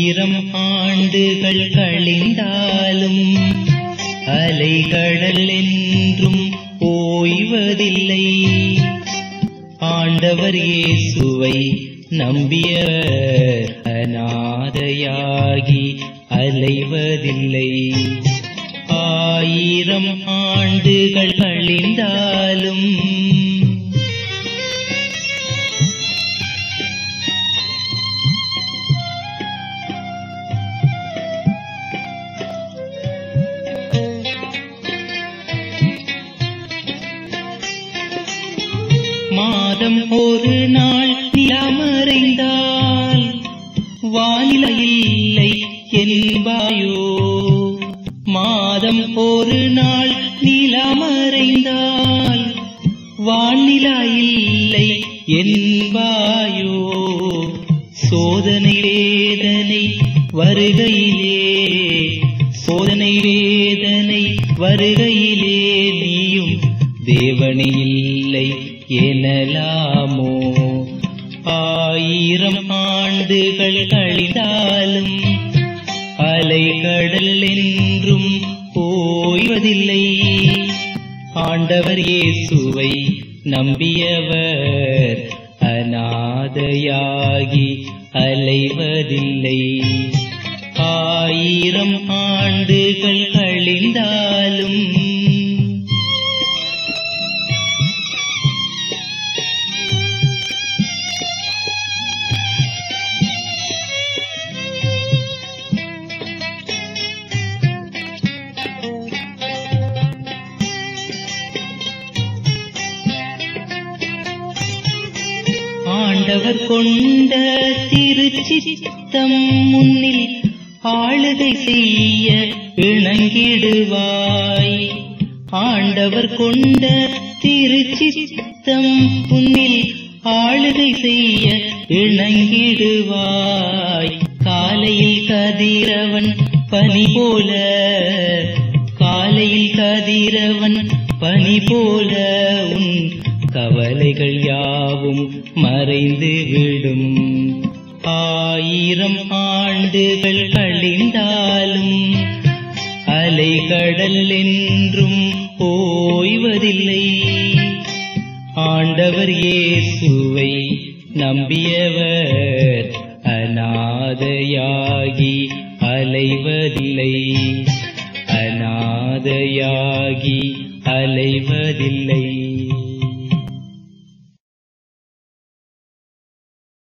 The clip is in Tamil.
ஆயிரம் ஆண்டுகள் கழிந்தாலும் அலைகடல் என்றும் ஓய்வதில்லை ஆண்டவர் இயேசுவை நம்பியவர் அநாதையாகி அலைவதில்லை ஆயிரம் ஆண்டுகள் கழிந்தாலும் மாதம் ஒரு நாள் நிலமறைந்தால் வானில இல்லை என்பாயோ மாதம் ஒரு நாள் நிலமறைந்தால் வானில இல்லை என்பாயோ சோதனை வேதனை வருகையிலே சோதனை வேதனை வருகையிலே நீயும் தேவனே இல்லை எனலாமோ ஆயிரம் ஆண்டுகள் கழிந்தாலும் அலைகடல் என்றும் ஓய்வதில்லை ஆண்டவர் இயேசுவை நம்பியவர் அநாதையாகி அலைவதில்லை ஆயிரம் ஆண்டுகள் கழிந்தாலும் ஆண்டவர் கொண்ட திருச்சித்தம் முன்னில் ஆளுகை செய்ய இணங்கிடுவாய் ஆண்டவர் கொண்ட திருச்சித்தம் முன்னில் ஆளுகை செய்ய இணங்கிடுவாய் காலையில் கதிரவன் பனி போல காலையில் கதிரவன் பனி போல உன் கவலைகள் யாவும் மறைந்து விடும் ஆயிரம் ஆண்டுகள் கழிந்தாலும் அலைகடல் என்றும் ஓய்வதில்லை ஆண்டவர் இயேசுவை நம்பியவர் அநாதையாகி அலைவதில்லை அநாதையாகி அலைவதில்லை